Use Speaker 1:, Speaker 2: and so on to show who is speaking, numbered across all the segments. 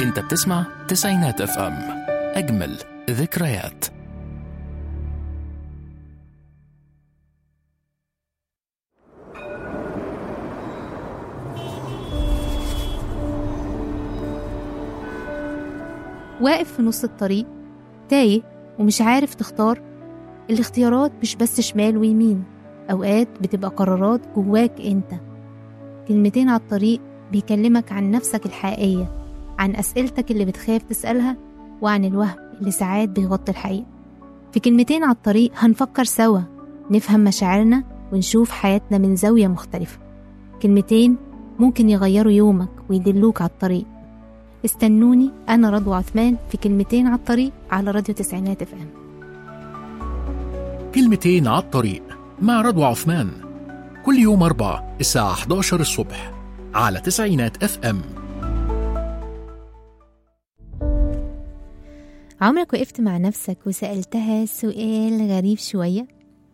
Speaker 1: انت بتسمع تسعينات اف ام اجمل ذكريات
Speaker 2: واقف في نص الطريق تايه ومش عارف تختار الاختيارات مش بس شمال ويمين أوقات بتبقى قرارات جواك أنت كلمتين على الطريق بيكلمك عن نفسك الحقيقية عن أسئلتك اللي بتخاف تسألها وعن الوهم اللي ساعات بيغطي الحقيقة في كلمتين على الطريق هنفكر سوا نفهم مشاعرنا ونشوف حياتنا من زاوية مختلفة كلمتين ممكن يغيروا يومك ويدلوك على الطريق استنوني أنا رضوى عثمان في كلمتين على الطريق على راديو تسعينات اف ام
Speaker 1: كلمتين على الطريق مع رضوى عثمان كل يوم أربع الساعة 11 الصبح على تسعينات اف ام
Speaker 2: عمرك وقفت مع نفسك وسألتها سؤال غريب شوية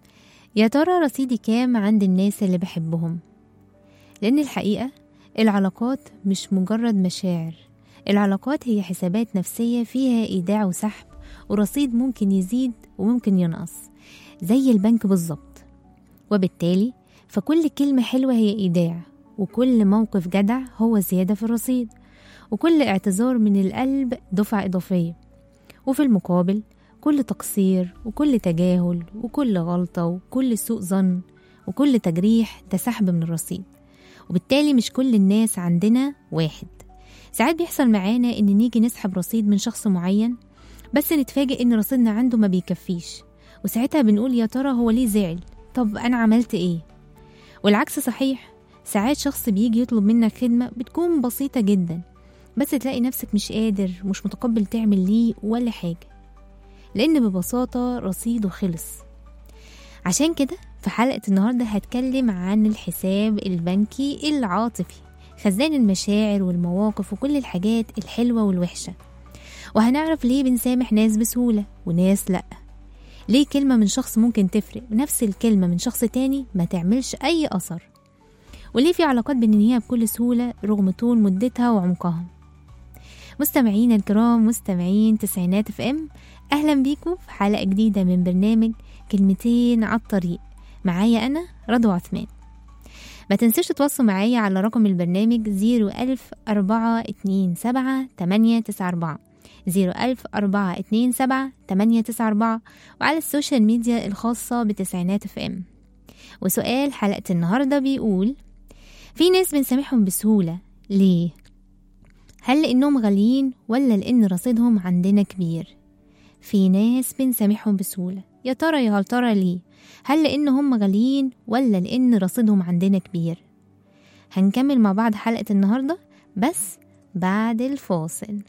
Speaker 2: يا ترى رصيدي كام عند الناس اللي بحبهم لأن الحقيقة العلاقات مش مجرد مشاعر العلاقات هي حسابات نفسية فيها إيداع وسحب ورصيد ممكن يزيد وممكن ينقص زي البنك بالظبط وبالتالي فكل كلمة حلوة هي إيداع وكل موقف جدع هو زيادة في الرصيد وكل اعتذار من القلب دفعة إضافية وفي المقابل كل تقصير وكل تجاهل وكل غلطة وكل سوء ظن وكل تجريح ده سحب من الرصيد وبالتالي مش كل الناس عندنا واحد ساعات بيحصل معانا إن نيجي نسحب رصيد من شخص معين بس نتفاجئ إن رصيدنا عنده ما بيكفيش وساعتها بنقول يا ترى هو ليه زعل طب أنا عملت إيه والعكس صحيح ساعات شخص بيجي يطلب منك خدمة بتكون بسيطة جدا بس تلاقي نفسك مش قادر مش متقبل تعمل ليه ولا حاجة لأن ببساطة رصيده خلص عشان كده في حلقة النهاردة هتكلم عن الحساب البنكي العاطفي خزان المشاعر والمواقف وكل الحاجات الحلوة والوحشة وهنعرف ليه بنسامح ناس بسهولة وناس لأ ليه كلمة من شخص ممكن تفرق نفس الكلمة من شخص تاني ما تعملش أي أثر وليه في علاقات بننهيها بكل سهولة رغم طول مدتها وعمقها مستمعين الكرام مستمعين تسعينات اف ام اهلا بيكم في حلقة جديدة من برنامج كلمتين على الطريق معايا انا رضوى عثمان ما تنسوش تتواصلوا معايا على رقم البرنامج زيرو ألف أربعة اتنين سبعة تمانية تسعة أربعة زيرو ألف أربعة اتنين سبعة تمانية تسعة أربعة وعلى السوشيال ميديا الخاصة بتسعينات اف ام وسؤال حلقة النهاردة بيقول في ناس بنسامحهم بسهولة ليه؟ هل لأنهم غاليين ولا لأن رصيدهم عندنا كبير؟ في ناس بنسامحهم بسهولة يا ترى يا هل ترى ليه؟ هل لأن هم غاليين ولا لأن رصيدهم عندنا كبير؟ هنكمل مع بعض حلقة النهاردة بس بعد الفاصل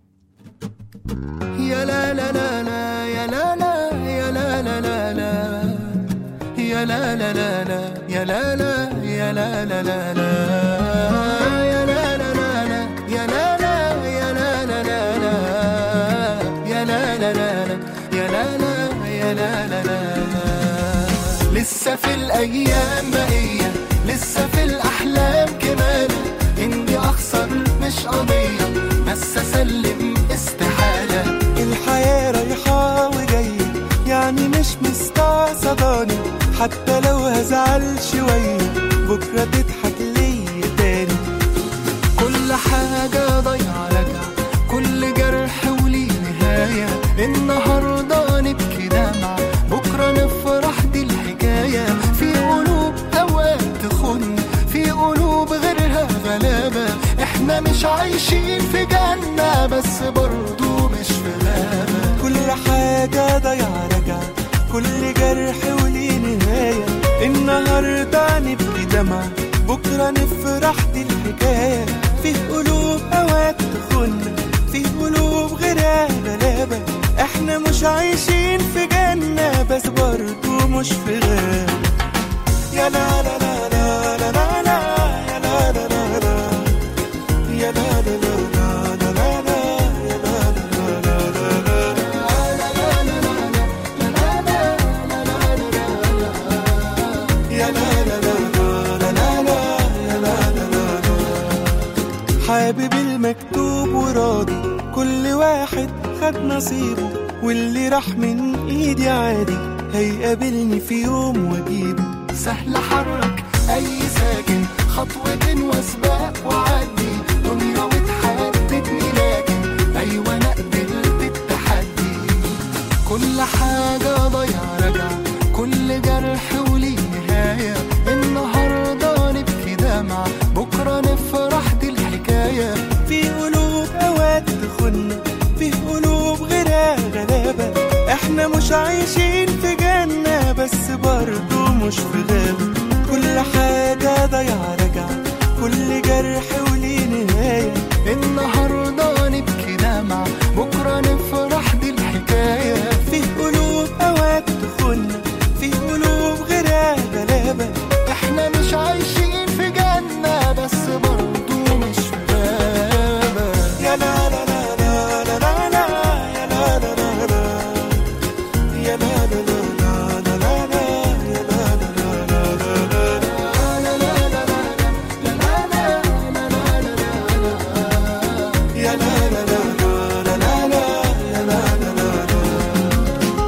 Speaker 3: يا لا لا لا لا يا لا لا يا لا لا لا لا يا لا لا لا لا يا لا لا يا لا لا لا لا يا لا لا لا لا يا لا لا يا لا لا لا لا يا لا لا لا لا يا لا لا يا لا لا لا لا لسه في الايام بقيه لسه في الاحلام كمان اني اخسر مش قضيه بس اسلم استحاله
Speaker 4: الحياة رايحة وجاية يعني مش مستعصباني حتى لو هزعل شوية بكرة تضحك ليا تاني
Speaker 3: كل حاجة ضايعة راجعة كل جرح وليه نهاية النهاردة نبكي دمعة بكرة نفرح دي الحكاية في قلوب أوقات تخن في قلوب غيرها غلابة احنا مش عايشين في جنة بس برضو مش في غابة
Speaker 4: كل حاجة ضايعة راجعة كل جرح وليه نهاية النهاردة نبكي دمعة بكرة نفرح دي الحكاية في قلوب أوقات تخن في قلوب غيرها غلابة احنا مش عايشين في جنة بس برضو مش في غابة يا لا لا لا لا لا لا لا يا لا لا لا لا يا لا لا لا لا لا لا لا يا لا لا لا لا لا يا لا لا لا لا حابب المكتوب وراضي كل واحد خد نصيبه واللي راح من ايدي عادي هيقابلني في يوم واجيبه
Speaker 3: سهل حرك اي ساكن خطوة وسباق وعدي دنيا وتحددني لكن ايوه انا قبلت التحدي كل حاجة ضيع رجع كل جرح وليه نهاية النهاردة نبكي دمع بكرة نفرح دي الحكاية
Speaker 4: في قلوب اوقات تخن في قلوب غيرها غلابة احنا مش عايشين في جنة بس برضو مش في غابة كل حاجة ضيع رجع كل جرح وليه نهاية
Speaker 3: النهاردة نبكي دمع بكرة نفرح دي الحكاية
Speaker 4: في قلوب اوقات تخن في قلوب غيرها غلابة
Speaker 3: احنا مش عايشين في جنة بس برضو مش في غابة
Speaker 4: يا لا لا لا لا لا لا لا يا لا لا لا لا يا لا لا لا لا لا لا يا لا لا لا لا لا يا لا لا لا لا لا لا يا لا لا لا لا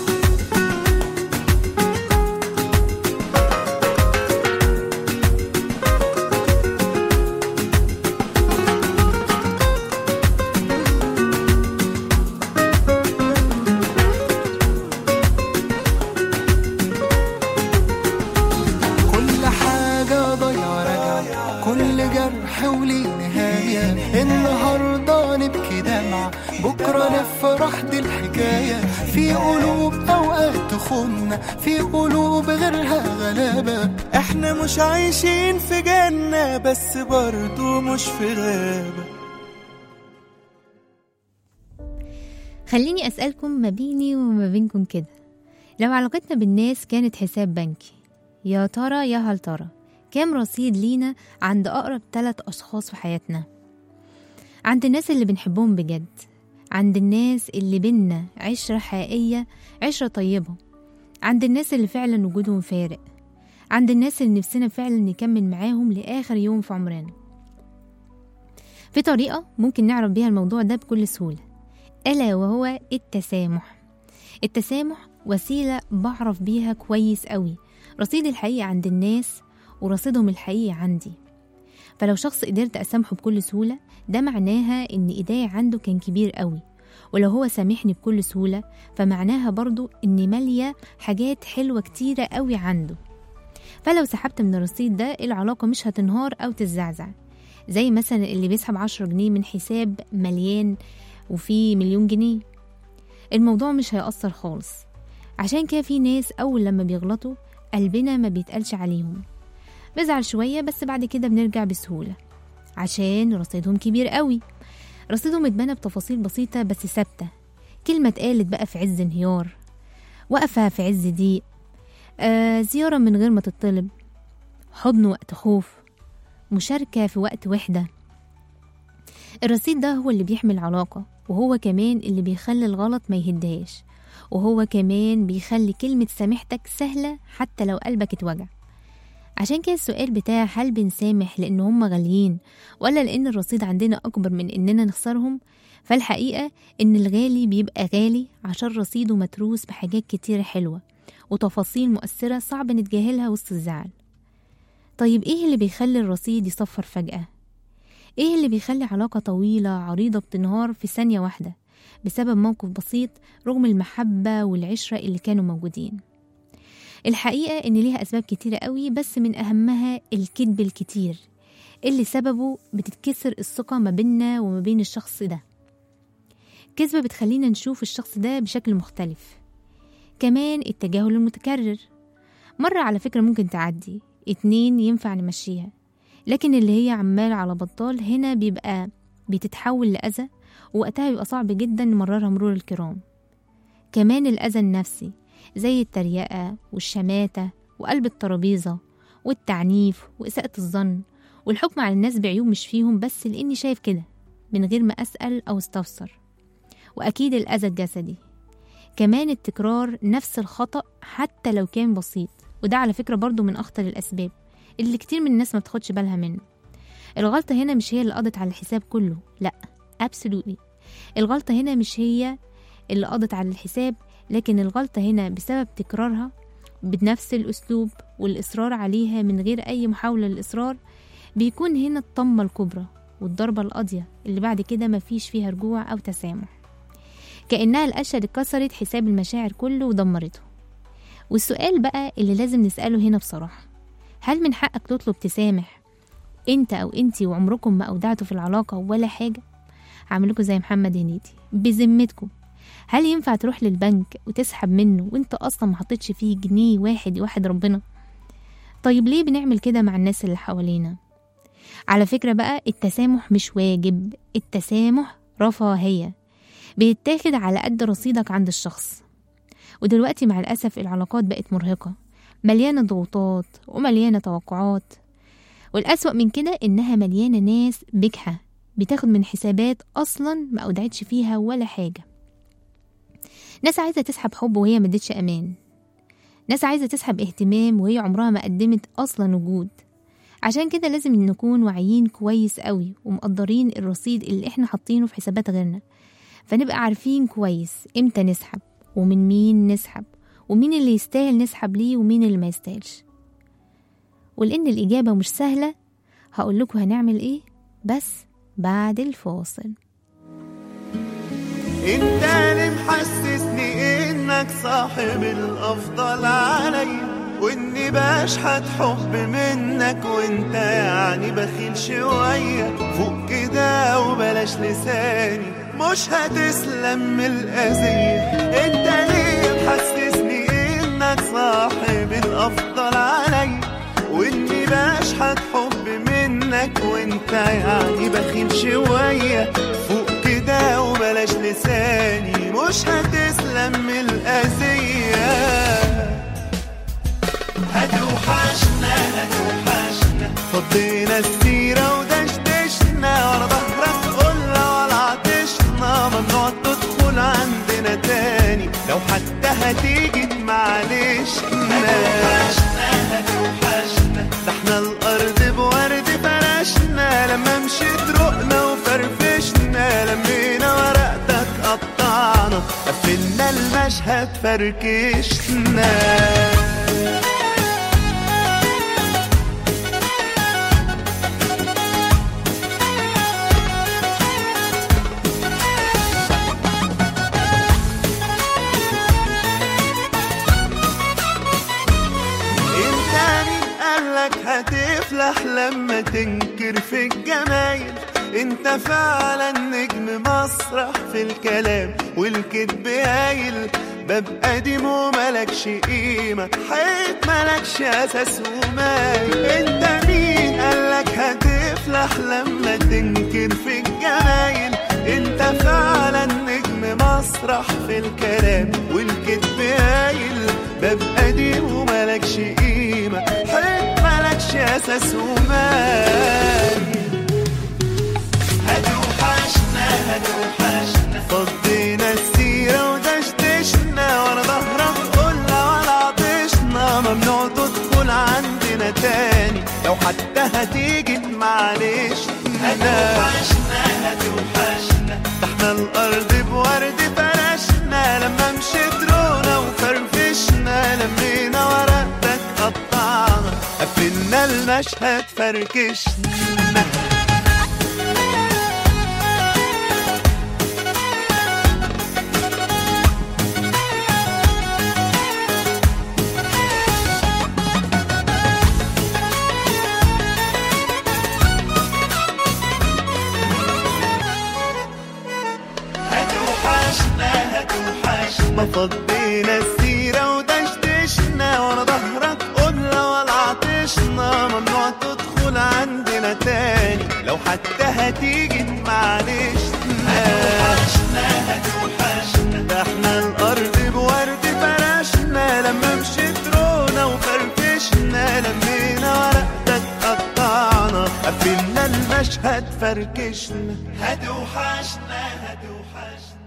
Speaker 3: كل حاجة ضيع رجع كل جرح وليه نهاية النهاردة نبكي دمع بكرة نفرح دي الحكاية في قلوب أوقات تخن في قلوب غيرها غلابة
Speaker 4: احنا مش عايشين في جنة بس برضو مش في غابة
Speaker 2: خليني أسألكم ما بيني وما بينكم كده لو علاقتنا بالناس كانت حساب بنكي يا ترى يا هل ترى كام رصيد لينا عند أقرب ثلاث أشخاص في حياتنا عند الناس اللي بنحبهم بجد عند الناس اللي بينا عشرة حقيقية عشرة طيبة عند الناس اللي فعلا وجودهم فارق عند الناس اللي نفسنا فعلا نكمل معاهم لآخر يوم في عمرنا في طريقة ممكن نعرف بيها الموضوع ده بكل سهولة ألا وهو التسامح التسامح وسيلة بعرف بيها كويس قوي رصيد الحقيقي عند الناس ورصيدهم الحقيقي عندي فلو شخص قدرت أسامحه بكل سهولة ده معناها إن إيداي عنده كان كبير قوي ولو هو سامحني بكل سهولة فمعناها برضو إني مالية حاجات حلوة كتيرة قوي عنده فلو سحبت من الرصيد ده العلاقة مش هتنهار أو تتزعزع زي مثلا اللي بيسحب عشرة جنيه من حساب مليان وفيه مليون جنيه الموضوع مش هيأثر خالص عشان كده في ناس أول لما بيغلطوا قلبنا ما بيتقلش عليهم بزعل شوية بس بعد كده بنرجع بسهولة عشان رصيدهم كبير قوي رصيدهم اتبنى بتفاصيل بسيطة بس ثابتة كلمة اتقالت بقى في عز انهيار وقفة في عز ضيق آه زيارة من غير ما تطلب حضن وقت خوف مشاركة في وقت وحدة الرصيد ده هو اللي بيحمي العلاقة وهو كمان اللي بيخلي الغلط ما يهدهاش وهو كمان بيخلي كلمة سامحتك سهلة حتى لو قلبك اتوجع عشان كده السؤال بتاع هل بنسامح لأن هم غاليين ولا لأن الرصيد عندنا أكبر من إننا نخسرهم فالحقيقة إن الغالي بيبقى غالي عشان رصيده متروس بحاجات كتيرة حلوة وتفاصيل مؤثرة صعب نتجاهلها وسط الزعل طيب إيه اللي بيخلي الرصيد يصفر فجأة؟ إيه اللي بيخلي علاقة طويلة عريضة بتنهار في ثانية واحدة بسبب موقف بسيط رغم المحبة والعشرة اللي كانوا موجودين الحقيقة إن ليها أسباب كتيرة قوي بس من أهمها الكذب الكتير اللي سببه بتتكسر الثقة ما بيننا وما بين الشخص ده كذبة بتخلينا نشوف الشخص ده بشكل مختلف كمان التجاهل المتكرر مرة على فكرة ممكن تعدي اتنين ينفع نمشيها لكن اللي هي عمال على بطال هنا بيبقى بتتحول لأذى ووقتها بيبقى صعب جدا نمررها مرور الكرام كمان الأذى النفسي زي التريقة والشماتة وقلب الترابيزة والتعنيف وإساءة الظن والحكم على الناس بعيوب مش فيهم بس لأني شايف كده من غير ما أسأل أو استفسر وأكيد الأذى الجسدي كمان التكرار نفس الخطأ حتى لو كان بسيط وده على فكرة برضو من أخطر الأسباب اللي كتير من الناس ما بتاخدش بالها منه الغلطة هنا مش هي اللي قضت على الحساب كله لا absolutely الغلطة هنا مش هي اللي قضت على الحساب لكن الغلطة هنا بسبب تكرارها بنفس الأسلوب والإصرار عليها من غير أي محاولة للإصرار بيكون هنا الطمة الكبرى والضربة القاضية اللي بعد كده مفيش فيها رجوع أو تسامح كأنها القشة اللي كسرت حساب المشاعر كله ودمرته والسؤال بقى اللي لازم نسأله هنا بصراحة هل من حقك تطلب تسامح انت او انتي وعمركم ما اودعتوا في العلاقة ولا حاجة هعملكوا زي محمد هنيدي بذمتكم هل ينفع تروح للبنك وتسحب منه وانت اصلا ما حطيتش فيه جنيه واحد واحد ربنا طيب ليه بنعمل كده مع الناس اللي حوالينا على فكرة بقى التسامح مش واجب التسامح رفاهية بيتاخد على قد رصيدك عند الشخص ودلوقتي مع الأسف العلاقات بقت مرهقة مليانة ضغوطات ومليانة توقعات والأسوأ من كده إنها مليانة ناس بجحة بتاخد من حسابات أصلا ما أودعتش فيها ولا حاجة ناس عايزة تسحب حب وهي مدتش أمان ناس عايزة تسحب اهتمام وهي عمرها ما قدمت أصلا وجود عشان كده لازم نكون واعيين كويس قوي ومقدرين الرصيد اللي احنا حاطينه في حسابات غيرنا فنبقى عارفين كويس امتى نسحب ومن مين نسحب ومين اللي يستاهل نسحب ليه ومين اللي ما يستاهلش ولأن الإجابة مش سهلة هقول لكم هنعمل إيه بس بعد الفاصل
Speaker 4: انت اللي محسسني انك صاحب الافضل عليا واني بشحت حب منك وانت يعني بخيل شوية فوق كده وبلاش لساني مش هتسلم من الأذية انت ليه محسسني انك صاحب الافضل عليا واني بشحت حب منك وانت يعني بخيل شوية فوق كده وبلاش لساني مش هتسلم من الأذية هتوحشنا هتوحشنا فضينا السيرة ودشدشنا ورا ظهرك قلنا ولا عطشنا ممنوع تدخل عندنا تاني لو حتى هتيجي معلش هتوحشنا هتوحشنا ده احنا الأرض بورد فرشنا لما مشيت رقنا وفرفشنا لمينا ورقتك قطعنا قفلنا المشهد فركشنا انت مين قالك هتفلح لما تنكر في الجمايل انت فعلا نجم مسرح في الكلام والكذب هايل باب قديم وملكش قيمة حيط ملكش أساس ومايل انت مين قالك هتفلح لما تنكر في الجمايل انت فعلا نجم مسرح في الكلام والكذب هايل باب قديم وملكش قيمة حيط ملكش أساس ومايل هتوحشنا هتوحشنا فضينا السيرة ودشدشنا ورا ظهرك قلنا ولا عطشنا ممنوع تدخل عندنا تاني لو حتى هتيجي معلش هتوحشنا هتوحشنا ده احنا الأرض بورد فرشنا لما مشيت رونا وفرفشنا لمينا ورقتك قطعنا قفلنا المشهد فركشنا هتوحشنا هتوحشنا فضينا السيرة ودشدشنا ورا ظهرك قلنا ولا عطشنا ممنوع تدخل عندنا تاني لو حتى هتيجي معلش هتوحشنا هتوحشنا ده احنا الأرض بورد فرشنا لما مشيت رونا وفرفشنا لمينا ورقتك قطعنا قفلنا المشهد فركشنا هتوحشنا هتوحشنا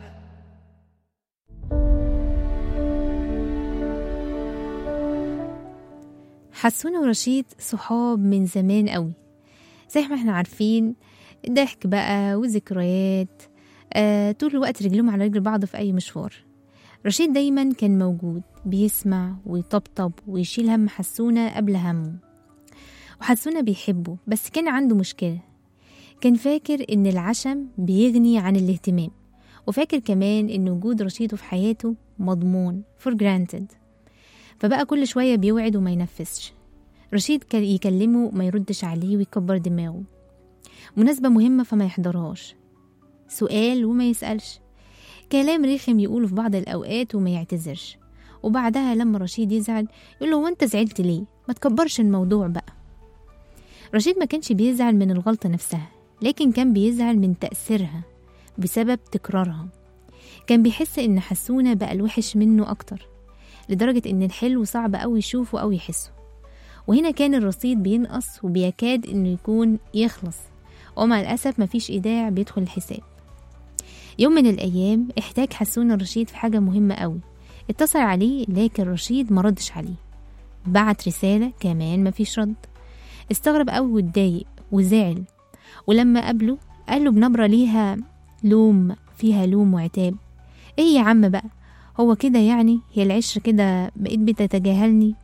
Speaker 2: حسونة ورشيد صحاب من زمان قوي زي ما احنا عارفين ضحك بقى وذكريات آه طول الوقت رجلهم على رجل بعض في أي مشوار رشيد دايما كان موجود بيسمع ويطبطب ويشيل هم حسونة قبل همه وحسونة بيحبه بس كان عنده مشكلة كان فاكر إن العشم بيغني عن الاهتمام وفاكر كمان إن وجود رشيده في حياته مضمون for granted فبقى كل شوية بيوعد وما ينفذش رشيد كان يكلمه ما يردش عليه ويكبر دماغه مناسبة مهمة فما يحضرهاش سؤال وما يسألش كلام رخم يقوله في بعض الأوقات وما يعتذرش وبعدها لما رشيد يزعل يقول له وانت زعلت ليه ما تكبرش الموضوع بقى رشيد ما كانش بيزعل من الغلطة نفسها لكن كان بيزعل من تأثيرها بسبب تكرارها كان بيحس إن حسونة بقى الوحش منه أكتر لدرجة إن الحلو صعب أوي يشوفه أو يحسه وهنا كان الرصيد بينقص وبيكاد إنه يكون يخلص ومع الأسف مفيش إيداع بيدخل الحساب يوم من الأيام احتاج حسون رشيد في حاجة مهمة قوي اتصل عليه لكن رشيد مردش عليه بعت رسالة كمان مفيش رد استغرب قوي واتضايق وزعل ولما قابله قال له بنبرة ليها لوم فيها لوم وعتاب ايه يا عم بقى هو كده يعني هي العشرة كده بقيت بتتجاهلني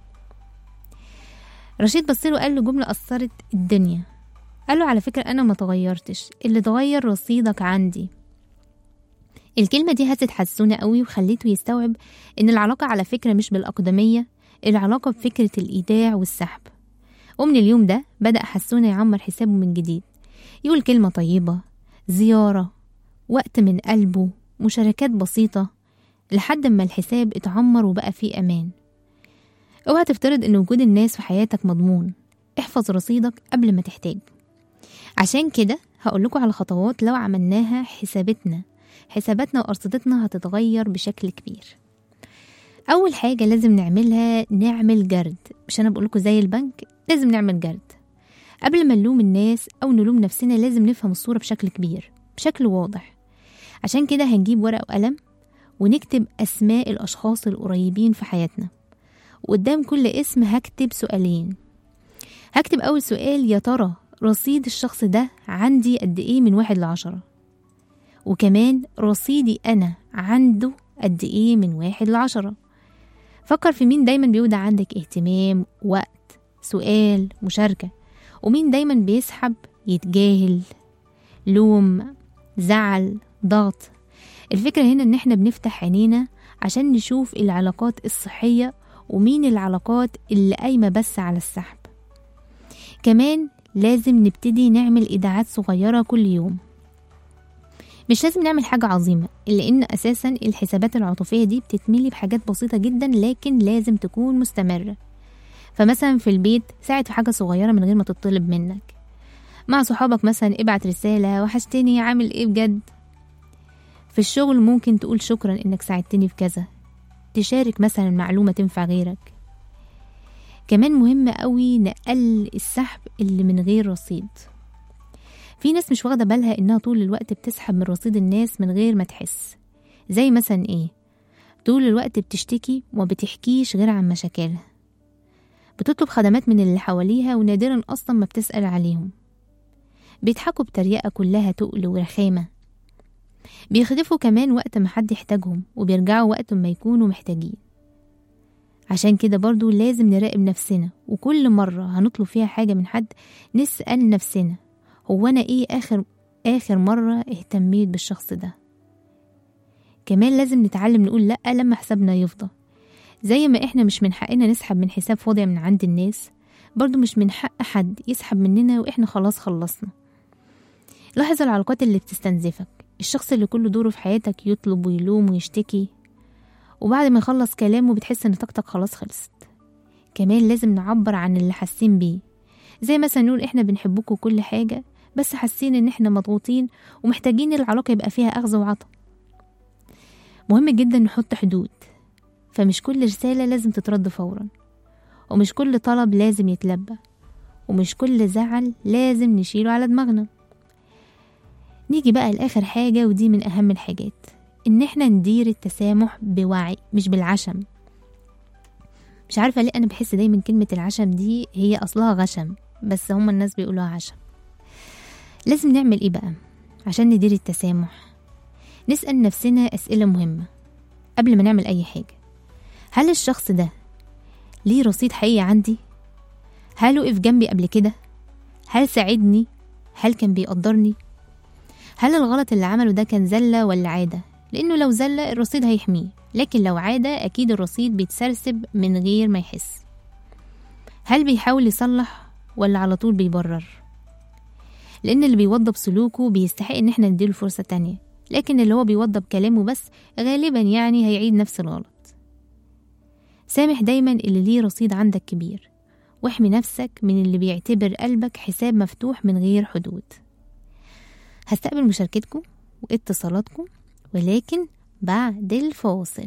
Speaker 2: رشيد بصيله قال له جملة أثرت الدنيا قال له على فكرة أنا ما تغيرتش اللي اتغير رصيدك عندي الكلمة دي هزت حسونة قوي وخليته يستوعب إن العلاقة على فكرة مش بالأقدمية العلاقة بفكرة الإيداع والسحب ومن اليوم ده بدأ حسونة يعمر حسابه من جديد يقول كلمة طيبة زيارة وقت من قلبه مشاركات بسيطة لحد ما الحساب اتعمر وبقى فيه أمان اوعى تفترض ان وجود الناس في حياتك مضمون احفظ رصيدك قبل ما تحتاج عشان كده هقولكوا على خطوات لو عملناها حسابتنا حساباتنا وأرصدتنا هتتغير بشكل كبير أول حاجة لازم نعملها نعمل جرد مش أنا بقولكوا زي البنك لازم نعمل جرد قبل ما نلوم الناس أو نلوم نفسنا لازم نفهم الصورة بشكل كبير بشكل واضح عشان كده هنجيب ورقة وقلم ونكتب أسماء الأشخاص القريبين في حياتنا وقدام كل اسم هكتب سؤالين هكتب أول سؤال يا ترى رصيد الشخص ده عندي قد إيه من واحد لعشرة وكمان رصيدي أنا عنده قد إيه من واحد لعشرة فكر في مين دايما بيودع عندك اهتمام وقت سؤال مشاركة ومين دايما بيسحب يتجاهل لوم زعل ضغط الفكرة هنا ان احنا بنفتح عينينا عشان نشوف العلاقات الصحية ومين العلاقات اللي قايمة بس على السحب كمان لازم نبتدي نعمل إيداعات صغيرة كل يوم مش لازم نعمل حاجة عظيمة لأن أساسا الحسابات العاطفية دي بتتملي بحاجات بسيطة جدا لكن لازم تكون مستمرة فمثلا في البيت ساعد في حاجة صغيرة من غير ما تطلب منك مع صحابك مثلا ابعت رسالة وحشتني عامل ايه بجد في الشغل ممكن تقول شكرا انك ساعدتني في كذا تشارك مثلا معلومة تنفع غيرك كمان مهم قوي نقلل السحب اللي من غير رصيد في ناس مش واخدة بالها انها طول الوقت بتسحب من رصيد الناس من غير ما تحس زي مثلا ايه طول الوقت بتشتكي وما بتحكيش غير عن مشاكلها بتطلب خدمات من اللي حواليها ونادرا اصلا ما بتسأل عليهم بيضحكوا بتريقة كلها تقل ورخامة بيخدفوا كمان وقت ما حد يحتاجهم وبيرجعوا وقت ما يكونوا محتاجين عشان كده برضو لازم نراقب نفسنا وكل مرة هنطلب فيها حاجة من حد نسأل نفسنا هو أنا إيه آخر آخر مرة اهتميت بالشخص ده كمان لازم نتعلم نقول لأ لما حسابنا يفضى زي ما إحنا مش من حقنا نسحب من حساب فاضي من عند الناس برضو مش من حق حد يسحب مننا وإحنا خلاص خلصنا لاحظ العلاقات اللي بتستنزفك الشخص اللي كل دوره في حياتك يطلب ويلوم ويشتكي وبعد ما يخلص كلامه بتحس ان طاقتك خلاص خلصت كمان لازم نعبر عن اللي حاسين بيه زي مثلا نقول احنا بنحبكم كل حاجة بس حاسين ان احنا مضغوطين ومحتاجين العلاقة يبقى فيها اخذ وعطا مهم جدا نحط حدود فمش كل رسالة لازم تترد فورا ومش كل طلب لازم يتلبى ومش كل زعل لازم نشيله على دماغنا نيجي بقى لآخر حاجة ودي من أهم الحاجات إن إحنا ندير التسامح بوعي مش بالعشم مش عارفة ليه أنا بحس دايما كلمة العشم دي هي أصلها غشم بس هما الناس بيقولوها عشم لازم نعمل ايه بقى عشان ندير التسامح نسأل نفسنا أسئلة مهمة قبل ما نعمل أي حاجة هل الشخص ده ليه رصيد حقيقي عندي؟ هل وقف جنبي قبل كده؟ هل ساعدني؟ هل كان بيقدرني؟ هل الغلط اللي عمله ده كان زلة ولا عادة؟ لأنه لو زلة الرصيد هيحميه لكن لو عادة أكيد الرصيد بيتسرسب من غير ما يحس هل بيحاول يصلح ولا على طول بيبرر؟ لأن اللي بيوضب سلوكه بيستحق إن احنا نديله فرصة تانية لكن اللي هو بيوضب كلامه بس غالبا يعني هيعيد نفس الغلط سامح دايما اللي ليه رصيد عندك كبير واحمي نفسك من اللي بيعتبر قلبك حساب مفتوح من غير حدود هستقبل مشاركتكم واتصالاتكم ولكن بعد الفاصل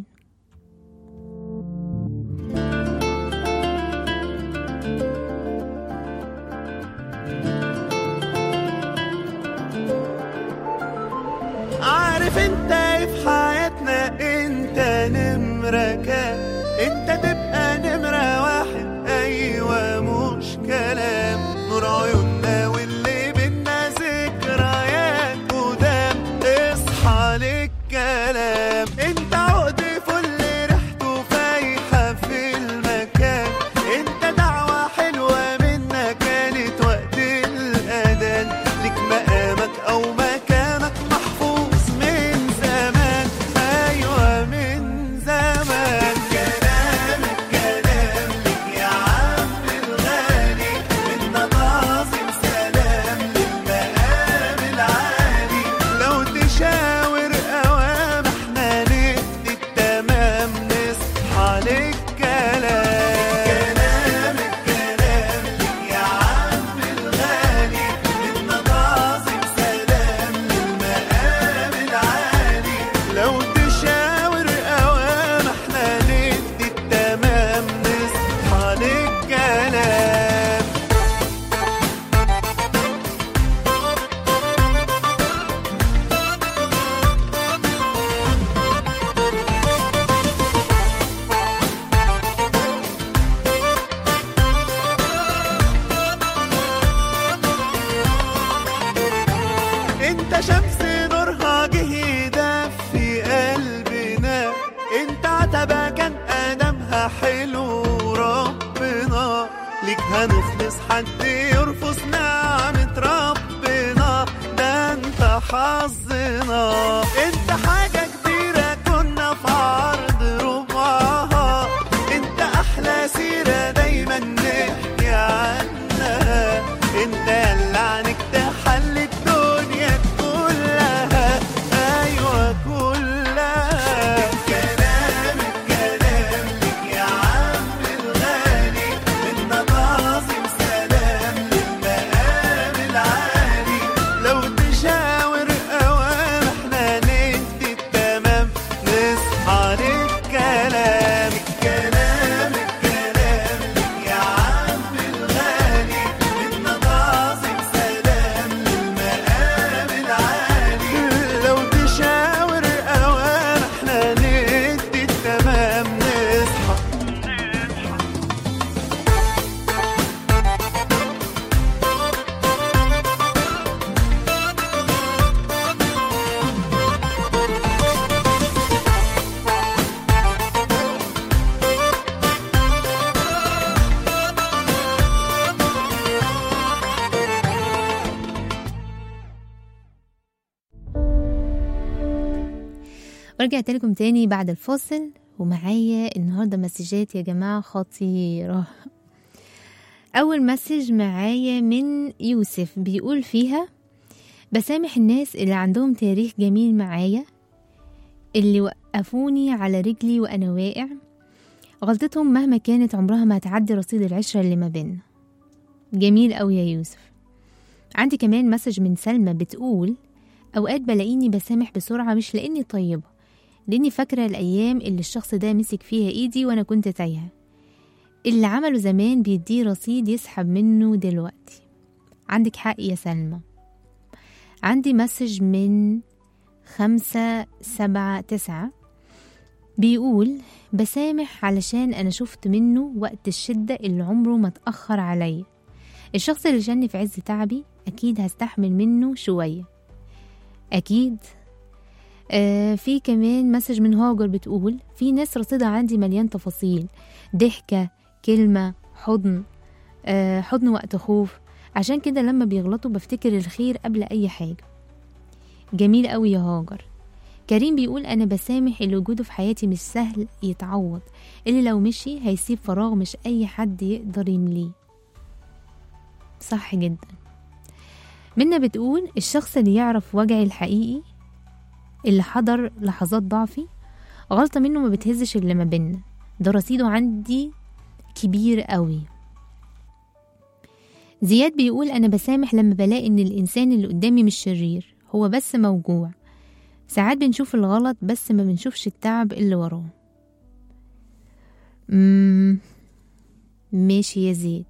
Speaker 4: عارف انت ايه في حياتنا انت نمرة كام انت تبقى نمرة واحد ايوه مش كلام نور عيوننا واللي بينا ذكريات قدام اصحى للكلام انت عقد فل ريحته فايحة في المكان انت دعوة حلوة منا كانت وقت الاذان لك مقامك او مكانك محفوظ من زمان ايوه من زمان كلام الكلام لك يا عم الغالي منا تعظيم سلام للمقام العالي لو تشاور اوام احنا ندي التمام نصحى للكلام كلام الكلام لك يا عم الغالي منا تعظيم سلام للمقام العالي لو تشاور اوام احنا ندي التمام نصحى للكلام انت شمس نورها جه يدفي قلبنا انت عتبة كان ادمها حلو ربنا ليك هنخلص حد يرفض نعمة ربنا ده انت حظنا انت حاجة كبيرة كنا في عرض ربعها انت احلى سيرة دايما نحكي عنها انت اللي عنك تحل الدنيا كلها ايوه كلها كلام الكلام لك يا عم الغالي منا تعظيم سلام للمقام العالي لو تشاور اوام احنا ندي التمام نصحى للكلام الكلام الكلام لك يا عم الغالي منا تعظيم سلام للمقام العالي لو تشاور اوام احنا ندي التمام نصحى
Speaker 2: ورجعت لكم تاني بعد الفاصل ومعايا النهاردة مسجات يا جماعة خطيرة أول مسج معايا من يوسف بيقول فيها بسامح الناس اللي عندهم تاريخ جميل معايا اللي وقفوني على رجلي وأنا واقع غلطتهم مهما كانت عمرها ما هتعدي رصيد العشرة اللي ما بينا جميل أوي يا يوسف عندي كمان مسج من سلمى بتقول أوقات بلاقيني بسامح بسرعة مش لأني طيبة لأني فاكرة الأيام اللي الشخص ده مسك فيها إيدي وأنا كنت تايهة اللي عمله زمان بيديه رصيد يسحب منه دلوقتي عندك حق يا سلمى عندي مسج من خمسة سبعة تسعة بيقول بسامح علشان أنا شفت منه وقت الشدة اللي عمره ما اتأخر عليا الشخص اللي جاني في عز تعبي أكيد هستحمل منه شوية أكيد آه في كمان مسج من هاجر بتقول في ناس رصيدها عندي مليان تفاصيل ضحكة كلمة حضن آه حضن وقت خوف عشان كده لما بيغلطوا بفتكر الخير قبل أي حاجة جميل قوي يا هاجر كريم بيقول أنا بسامح اللي وجوده في حياتي مش سهل يتعوض اللي لو مشي هيسيب فراغ مش أي حد يقدر يمليه صح جدا منا بتقول الشخص اللي يعرف وجعي الحقيقي اللي حضر لحظات ضعفي غلطة منه ما بتهزش اللي ما بينا ده رصيده عندي كبير قوي زياد بيقول أنا بسامح لما بلاقي إن الإنسان اللي قدامي مش شرير هو بس موجوع ساعات بنشوف الغلط بس ما بنشوفش التعب اللي وراه مم. ماشي يا زيد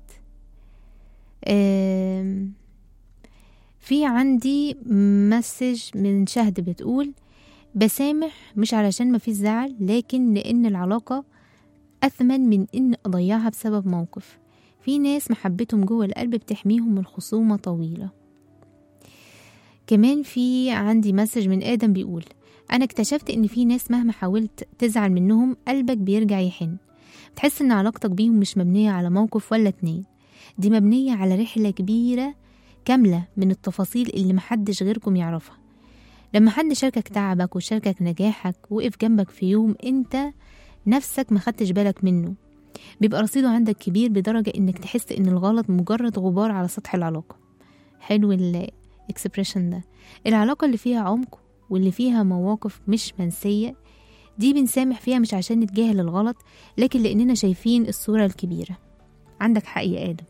Speaker 2: آم. في عندي مسج من شهد بتقول بسامح مش علشان ما فيش زعل لكن لأن العلاقة أثمن من إن أضيعها بسبب موقف في ناس محبتهم جوه القلب بتحميهم من خصومة طويلة كمان في عندي مسج من آدم بيقول أنا اكتشفت إن في ناس مهما حاولت تزعل منهم قلبك بيرجع يحن بتحس إن علاقتك بيهم مش مبنية على موقف ولا اتنين دي مبنية على رحلة كبيرة كاملة من التفاصيل اللي محدش غيركم يعرفها لما حد شاركك تعبك وشاركك نجاحك وقف جنبك في يوم انت نفسك ما خدتش بالك منه بيبقى رصيده عندك كبير بدرجة انك تحس ان الغلط مجرد غبار على سطح العلاقة حلو الاكسبريشن ده العلاقة اللي فيها عمق واللي فيها مواقف مش منسية دي بنسامح فيها مش عشان نتجاهل الغلط لكن لأننا شايفين الصورة الكبيرة عندك حق يا آدم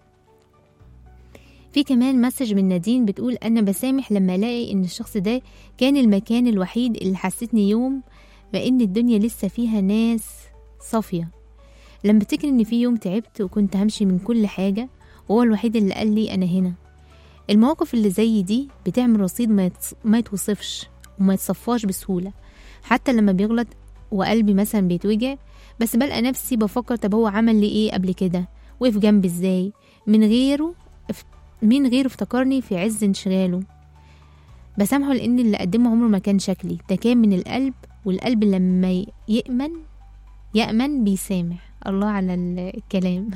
Speaker 2: في كمان مسج من نادين بتقول أنا بسامح لما ألاقي إن الشخص ده كان المكان الوحيد اللي حسيتني يوم بإن الدنيا لسه فيها ناس صافية لما افتكر إن في يوم تعبت وكنت همشي من كل حاجة وهو الوحيد اللي قال لي أنا هنا المواقف اللي زي دي بتعمل رصيد ما, يتص... ما يتوصفش وما يتصفاش بسهولة حتى لما بيغلط وقلبي مثلا بيتوجع بس بلقى نفسي بفكر طب هو عمل لي ايه قبل كده وقف جنبي ازاي من غيره افت... مين غيره افتكرني في عز انشغاله بسامحه لان اللي قدمه عمره ما كان شكلي ده كان من القلب والقلب لما يأمن يأمن بيسامح الله على الكلام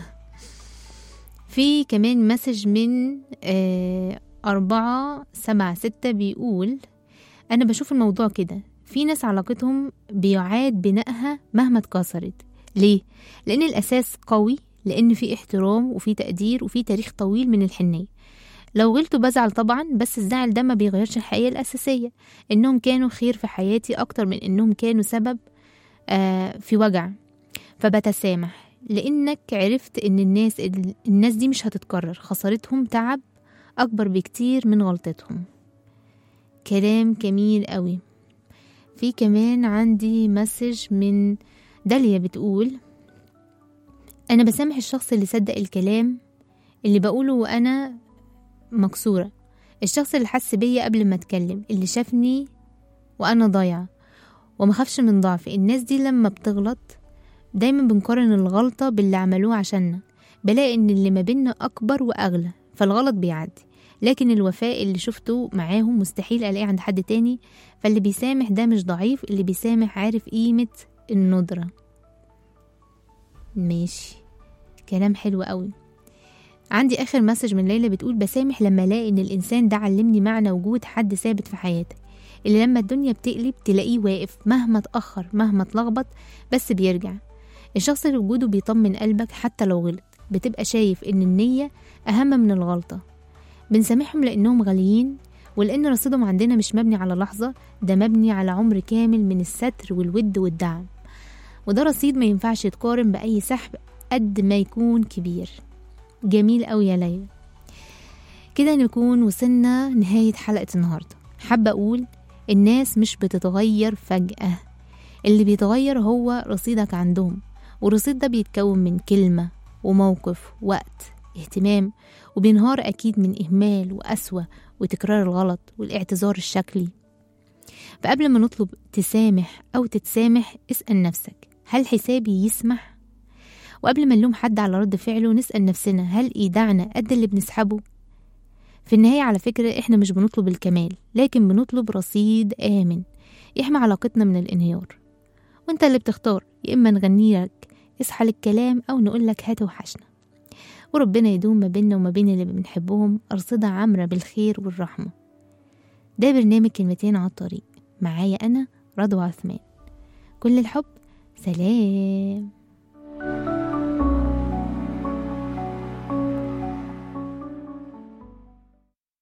Speaker 2: في كمان مسج من آه أربعة سبعة ستة بيقول أنا بشوف الموضوع كده في ناس علاقتهم بيعاد بنائها مهما اتكسرت ليه؟ لأن الأساس قوي لأن في احترام وفي تقدير وفي تاريخ طويل من الحنية لو غلت بزعل طبعا بس الزعل ده ما بيغيرش الحقيقة الأساسية إنهم كانوا خير في حياتي أكتر من إنهم كانوا سبب آه في وجع فبتسامح لأنك عرفت إن الناس الناس دي مش هتتكرر خسارتهم تعب أكبر بكتير من غلطتهم كلام جميل قوي في كمان عندي مسج من داليا بتقول أنا بسامح الشخص اللي صدق الكلام اللي بقوله وأنا مكسورة الشخص اللي حس بيا قبل ما اتكلم اللي شافني وأنا ضايعة ومخافش من ضعفي الناس دي لما بتغلط دايما بنقارن الغلطة باللي عملوه عشاننا بلاقي ان اللي ما بينا أكبر وأغلى فالغلط بيعدي لكن الوفاء اللي شفته معاهم مستحيل ألاقيه عند حد تاني فاللي بيسامح ده مش ضعيف اللي بيسامح عارف قيمة الندرة ماشي كلام حلو قوي عندي آخر مسج من ليلى بتقول بسامح لما ألاقي إن الإنسان ده علمني معنى وجود حد ثابت في حياتك اللي لما الدنيا بتقلب تلاقيه واقف مهما اتأخر مهما اتلخبط بس بيرجع الشخص اللي وجوده بيطمن قلبك حتى لو غلط بتبقى شايف إن النية أهم من الغلطة بنسامحهم لأنهم غاليين ولأن رصيدهم عندنا مش مبني على لحظة ده مبني على عمر كامل من الستر والود والدعم وده رصيد ما ينفعش يتقارن بأي سحب قد ما يكون كبير جميل أوي يا ليلى كده نكون وصلنا نهاية حلقة النهاردة حابة أقول الناس مش بتتغير فجأة اللي بيتغير هو رصيدك عندهم والرصيد ده بيتكون من كلمة وموقف وقت اهتمام وبينهار أكيد من إهمال وقسوة وتكرار الغلط والاعتذار الشكلي فقبل ما نطلب تسامح أو تتسامح اسأل نفسك هل حسابي يسمح؟ وقبل ما نلوم حد على رد فعله نسأل نفسنا هل إيداعنا قد اللي بنسحبه؟ في النهاية على فكرة إحنا مش بنطلب الكمال لكن بنطلب رصيد آمن يحمي علاقتنا من الانهيار وانت اللي بتختار يا إما نغني لك اصحى للكلام أو نقول لك هات وحشنا وربنا يدوم ما بيننا وما بين اللي بنحبهم أرصدة عامرة بالخير والرحمة ده برنامج كلمتين على الطريق معايا أنا رضوى عثمان كل الحب سلام